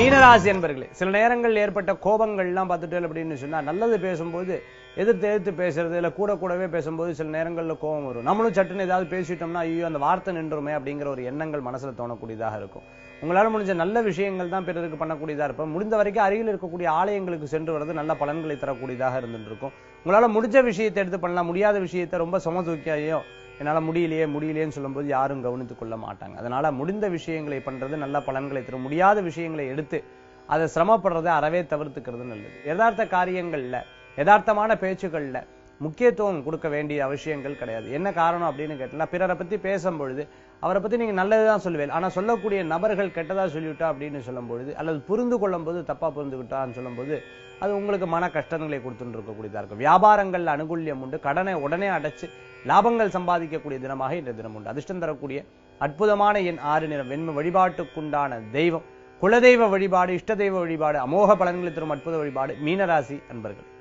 மீனராசி என்பர்களே சில நேரங்கள் ஏற்பட்ட கோபங்கள்லாம் பார்த்துட்டு அப்படின்னு சொன்னா நல்லது பேசும்போது எதிர்த்து எதிர்த்து பேசுறது இல்ல கூட கூடவே பேசும்போது சில நேரங்கள்ல கோபம் வரும் நம்மளும் சட்டுன்னு ஏதாவது பேசிட்டோம்னா ஐயோ அந்த வார்த்தை நின்றுமே அப்படிங்கிற ஒரு எண்ணங்கள் மனசுல தோணக்கூடியதாக இருக்கும் உங்களால முடிஞ்ச நல்ல விஷயங்கள் தான் பிறருக்கு பண்ணக்கூடியதா இருப்போம் முடிந்த வரைக்கும் அருகில் இருக்கக்கூடிய ஆலயங்களுக்கு சென்று வர்றது நல்ல பலன்களை தரக்கூடியதாக இருந்துட்டு இருக்கும் உங்களால முடிஞ்ச விஷயத்தை எடுத்து பண்ணலாம் முடியாத விஷயத்தை ரொம்ப சும தூக்கியோ என்னால முடியலையே முடியலையேன்னு சொல்லும்போது யாரும் கவனித்துக் கொள்ள மாட்டாங்க அதனால முடிந்த விஷயங்களை பண்றது நல்ல பலன்களை தரும் முடியாத விஷயங்களை எடுத்து அதை சிரமப்படுறதை அறவே தவிர்த்துக்கிறது நல்லது யதார்த்த காரியங்கள்ல யதார்த்தமான பேச்சுக்கள்ல முக்கியத்துவம் கொடுக்க வேண்டிய அவசியங்கள் கிடையாது என்ன காரணம் அப்படின்னு கேட்டா பிறரை பத்தி பேசும்பொழுது அவரை பத்தி நீங்க நல்லதுதான் சொல்லுவேன் ஆனா சொல்லக்கூடிய நபர்கள் கெட்டதா சொல்லிவிட்டா அப்படின்னு சொல்லும்பொழுது அல்லது புரிந்து கொள்ளும்போது தப்பா புரிந்துகிட்டான்னு சொல்லும்போது அது உங்களுக்கு மன கஷ்டங்களை கொடுத்துட்டு இருக்கக்கூடியதா இருக்கும் வியாபாரங்கள்ல அனுகூல்யம் உண்டு கடனை உடனே அடைச்சு லாபங்கள் சம்பாதிக்கக்கூடிய தினமாக இந்த தினம் உண்டு அதிர்ஷ்டம் தரக்கூடிய அற்புதமான என் ஆறு நிறம் வெண்மை வழிபாட்டுக்குண்டான தெய்வம் குலதெய்வ வழிபாடு இஷ்ட தெய்வ வழிபாடு அமோக பலன்களை தரும் அற்புத வழிபாடு மீனராசி அன்பர்கள்